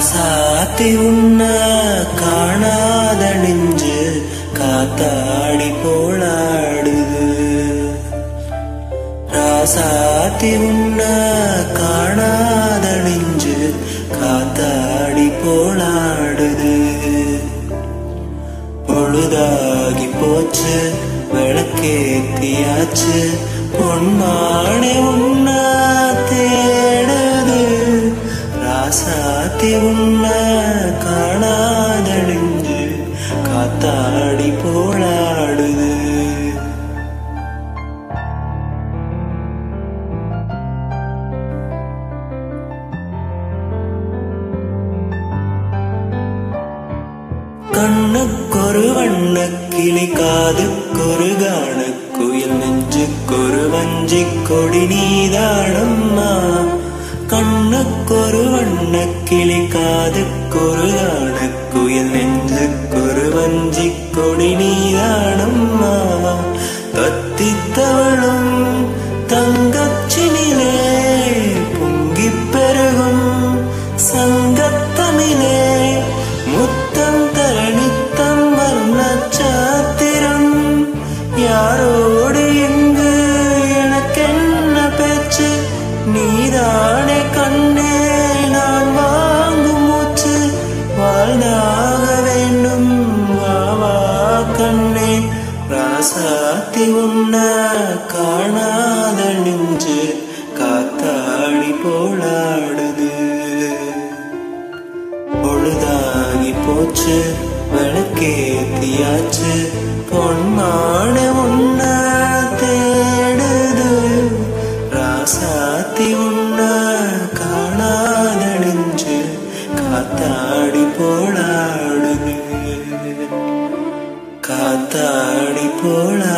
ராசாத்தி உன்ன காணாத நெஞ்சு காத்தாடி போலாடுது ராசாத்தி உன்ன காணாத நெஞ்சு காத்தாடி போலாடுது பொழுதாகி போச்சு விளக்கேத்தியாச்சு பொன்மானே உன்ன தேடுது ராசாத்தி உன்ன காணாத நெஞ்சு காத்தாடி போலாடுது கண்ணுக்கொரு வண்ண கிளி காதுக்கொரு காண குயில் நெஞ்சுக்கொரு வஞ்சி கொடி நீதானம்மா கண்ணுக்கொரு வண்ண கிளி காதுக்கொரு காண குயில் நெஞ்சுக்கொரு வஞ்சி கொடி நீதானம்மா தத்தித்தவளும் தங்கச்சினிலே பொங்கிப் பெருகும் சங்கத்தமிழே முத்தம் தரணித்தம் வர்ணச்சாத்திரம் யாரோடு எங்கு எனக்கென்ன பேச்சு நீதானே கண்ணே நான் வாங்கும் மூச்சு வாழ்ந்தாக வேண்டும் வா வா கண்ணே ராசாத்தி உன்ன காணாத நெஞ்சு காத்தாடி போலாடுது பொழுதாகி போச்சு விளக்கேத்தியாச்சு பொன்மான உன்ன தேடுது ராசாத்தி உன்ன காணாத நெஞ்சு காத்தாடி போலாடுது காத்தாடி போலாடுது